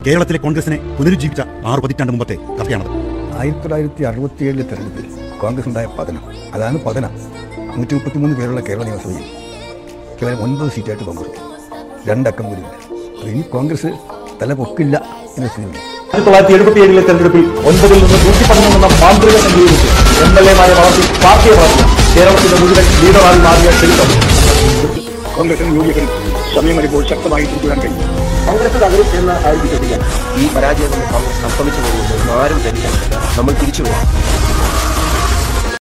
കേരളത്തിലെ കോൺഗ്രസിനെ പുനരുജ്ജീവിച്ച ആറ് പതിറ്റാണ്ട് മുമ്പത്തെ കഥയാണത് ആയിരത്തി തൊള്ളായിരത്തി അറുപത്തിയേഴിലെ തെരഞ്ഞെടുപ്പിൽ കോൺഗ്രസ് ഉണ്ടായ പതനം അതാണ് പതനം നൂറ്റി മുപ്പത്തിമൂന്ന് പേരുള്ള കേരള നിയമസഭയിൽ കേവലം ഒൻപത് സീറ്റായിട്ട് കോൺഗ്രസ് രണ്ടക്കം കൂടിയുണ്ട് അപ്പോൾ ഇനി കോൺഗ്രസ് തല പൊക്കില്ല എന്ന സ്ഥിതിയുണ്ട് ആയിരത്തി തൊള്ളായിരത്തി എഴുപത്തി ഏഴിലെ തെരഞ്ഞെടുപ്പിൽ ഒൻപതിൽ നിന്ന് നൂറ്റി പതിനൊന്നെന്ന മാന്ത്രിക സംഖ്യയിലേക്ക് എം എൽ എമാരെ വളർത്തി പാർട്ടിയെ വളർത്തി കേരളത്തിന്റെ മുഴുവൻ ലീഡറായി മാറിയ ചരിത്രം കോൺഗ്രസിനും യു ഡി എഫിനും സമയം വരുമ്പോൾ ശക്തമായി തുടരാൻ കഴിയും കോൺഗ്രസ് തകരും എന്ന് ആയിരിക്കും ഈ പരാജയം കൊണ്ട് കോൺഗ്രസ് അസ്തമിച്ചു പോകുന്നു ആരും ധരിക്കാൻ നമ്മൾ തിരിച്ചു പോകാം